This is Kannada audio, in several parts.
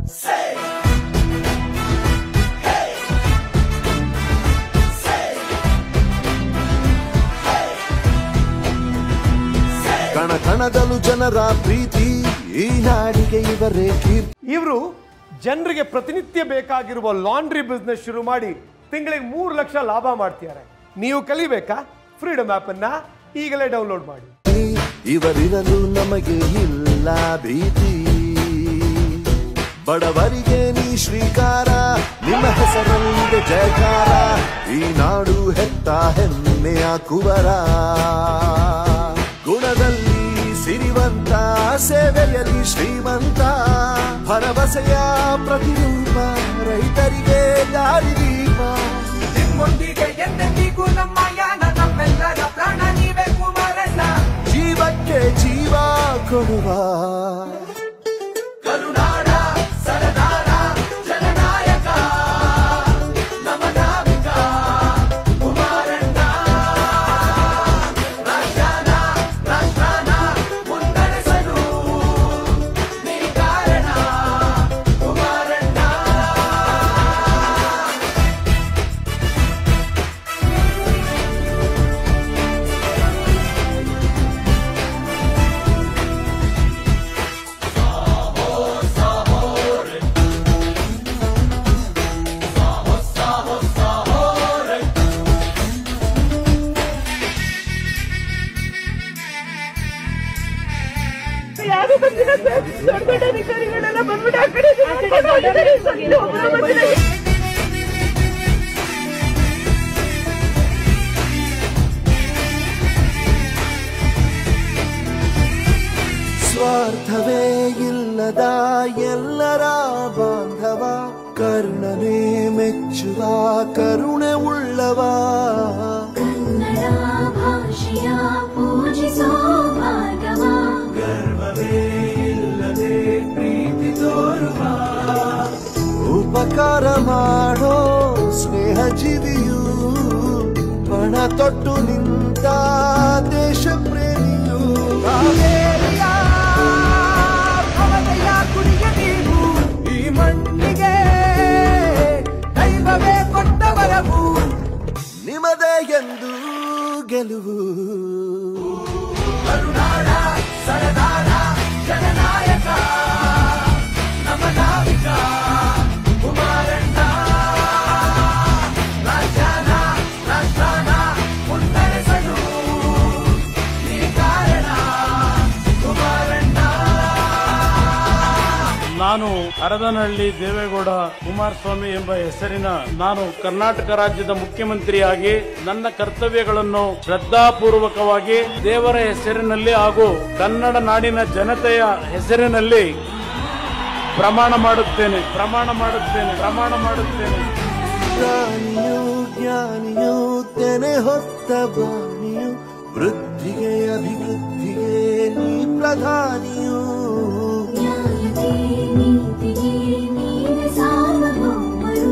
ಕಣ ಕಣದಲು ಜನರ ಪ್ರೀತಿ ಈ ನಾಡಿಗೆ ಇವರೇ ಕೀರ್ತಿ ಇವರು ಜನರಿಗೆ ಪ್ರತಿನಿತ್ಯ ಬೇಕಾಗಿರುವ ಲಾಂಡ್ರಿ ಬಿಸ್ನೆಸ್ ಶುರು ಮಾಡಿ ತಿಂಗಳಿಗೆ ಮೂರು ಲಕ್ಷ ಲಾಭ ಮಾಡ್ತಿದ್ದಾರೆ ನೀವು ಕಲಿಬೇಕಾ ಫ್ರೀಡಮ್ ಅನ್ನ ಈಗಲೇ ಡೌನ್ಲೋಡ್ ಮಾಡಿ ಇವರಿರಲು ನಮಗೆ ಇಲ್ಲ ಭೀತಿ ಬಡವರಿಗೆ ನೀ ಶ್ರೀಕಾರ ನಿಮ್ಮ ಹೆಸರಲ್ಲಿದೆ ಜಯಕಾರ ಈ ನಾಡು ಹೆತ್ತ ಹೆಮ್ಮೆಯ ಕುವರ ಗುಣದಲ್ಲಿ ಸಿರಿವಂತ ಸೇವೆಯಲ್ಲಿ ಶ್ರೀಮಂತ ಭರವಸೆಯ ಪ್ರತಿರೂಪ ರೈತರಿಗೆ ದಾರಿದೀಪ ನಿಮ್ಮೊಂದಿಗೆ ಎಂದೆಂದಿಗೂ ನಮ್ಮ ಯಾನ ನಮ್ಮೆಲ್ಲರ ಪ್ರಾಣ ನೀವೇ ಕುಮಾರಣ್ಣ ಜೀವಕ್ಕೆ ಜೀವ ಕೊಡುವ ಕರುನಾಡ ಸರದಾರ ಜನನಾಯಕ ನಮ್ಮ ನಾವಿಕ ಕುಮಾರಣ್ಣ ರಾಷ್ಟ್ರಾನ ರಾಷ್ಟ್ರಾನ ಮುನ್ನಡೆಸಲು ನೀ ಕಾರಣ ಕುಮಾರಣ್ಣ ಯಾರು ಬಂದಿಲ್ಲ ಸರ್ ದೊಡ್ಡ ದೊಡ್ಡ ಅಧಿಕಾರಿಗಳೆಲ್ಲ ಬಂದ್ಬಿಟ್ಟು ಆ ಕಡೆ ಕರ್ಕೊಂಡು ಹೋಗಿದ್ದಾರೆ ಸರ್. ಇಲ್ಲಿ ಒಬ್ರು ಬಂದಿಲ್ಲ. ಸ್ವಾರ್ಥವೇ ಇಲ್ಲದ ಎಲ್ಲರ ಬಾಂಧವ ಕರ್ಣನೇ ಮೆಚ್ಚುವ ಕರುಣೆ ಉಳ್ಳವ ಕನ್ನಡ ಭಾಷೆಯ ಪೂಜಿಸೋ ಭಾರ್ಗವ ಉಪಕಾರ ಮಾಡೋ ಸ್ನೇಹ ಜೀವಿಯು ಪಣ ತೊಟ್ಟು ನಿಂತ ದೇಶ ಪ್ರೇಮಿಯು ಕಾವೇರಿಯ ಅವನೆಯ ಕುಡಿಯ ನೀರು ಈ ಮಣ್ಣಿಗೆ ದೈವವೇ ಕೊಟ್ಟ ವರವು ನಿಮದೇ ಎಂದು ಗೆಲುವು ಕರುನಾಡ ಸರದಾರ ಜನನಾಯಕ ನಮ್ಮ ನಾವಿಕ ಕುಮಾರಣ್ಣ ರಾಜ್ಯಾನ ರಾಷ್ಟ್ರಾನ ಮುನ್ನಡೆಸಲು ನೀ ಕಾರಣ ಕುಮಾರಣ್ಣ ನಾನು ಹರದನಹಳ್ಳಿ ದೇವೇಗೌಡ ಕುಮಾರಸ್ವಾಮಿ ಎಂಬ ಹೆಸರಿನ ನಾನು ಕರ್ನಾಟಕ ರಾಜ್ಯದ ಮುಖ್ಯಮಂತ್ರಿಯಾಗಿ ನನ್ನ ಕರ್ತವ್ಯಗಳನ್ನು ಶ್ರದ್ಧಾಪೂರ್ವಕವಾಗಿ ದೇವರ ಹೆಸರಿನಲ್ಲಿ ಹಾಗೂ ಕನ್ನಡ ನಾಡಿನ ಜನತೆಯ ಹೆಸರಿನಲ್ಲಿ ಪ್ರಮಾಣ ಮಾಡುತ್ತೇನೆ ಪ್ರಮಾಣ ಮಾಡುತ್ತೇನೆ ಪ್ರಮಾಣ ಮಾಡುತ್ತೇನೆ ಪ್ರಾಣಿಯು ಜ್ಞಾನಿಯು ತೆನೆ ಹೊತ್ತ ಬಾಣಿಯು ವೃದ್ಧಿಗೆ ಅಭಿವೃದ್ಧಿಗೆ ನೀ ಪ್ರಧಾನಿಯು ನ್ಯಾಯತೆ ನೀತಿಗೆ ನೀನೆ ಸಾರ್ವಭೌಮರು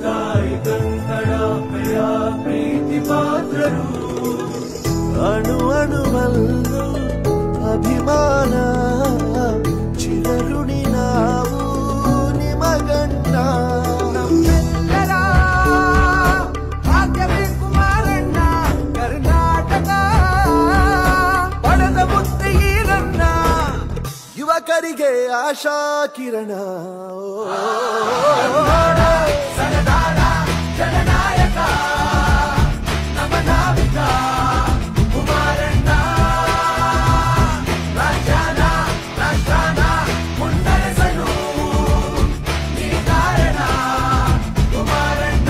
ಅಣು ಅಣುವಲ್ಲೂ ಅಭಿಮಾನ ಚಿರಋಣಿ ನಾವು ನಿಮಗಣ್ಣ ನಮ್ಮೆಲ್ಲರ ಭಾಗ್ಯವೇ ಕುಮಾರಣ್ಣ ಕರ್ನಾಟಕ ಪಡೆದ ಬುದ್ಧಿ ಈರಣ್ಣ ಯುವಕರಿಗೆ ಆಶಾ ಕಿರಣ ಸರದಾರ ಜನನಾಯಕ ನಮ್ಮ ನಾವಿಕ ಕುಮಾರಣ್ಣ ರಾಜ್ಯಾನ ರಾಷ್ಟ್ರಾನ ಮುನ್ನಡೆಸಲು ನೀ ಕಾರಣ ಕುಮಾರಣ್ಣ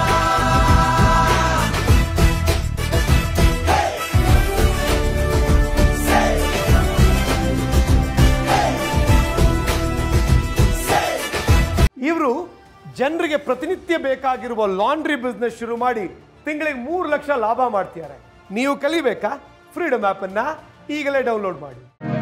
ಇವರು ಜನರಿಗೆ ಪ್ರತಿನಿತ್ಯ ಬೇಕಾಗಿರುವ ಲಾಂಡ್ರಿ ಬಿಸ್ನೆಸ್ ಶುರು ಮಾಡಿ ತಿಂಗಳಿಗೆ ಮೂರು ಲಕ್ಷ ಲಾಭ ಮಾಡ್ತಿದ್ದಾರೆ ನೀವು ಕಲಿಬೇಕಾ ಫ್ರೀಡಮ್ ಅನ್ನ ಈಗಲೇ ಡೌನ್ಲೋಡ್ ಮಾಡಿ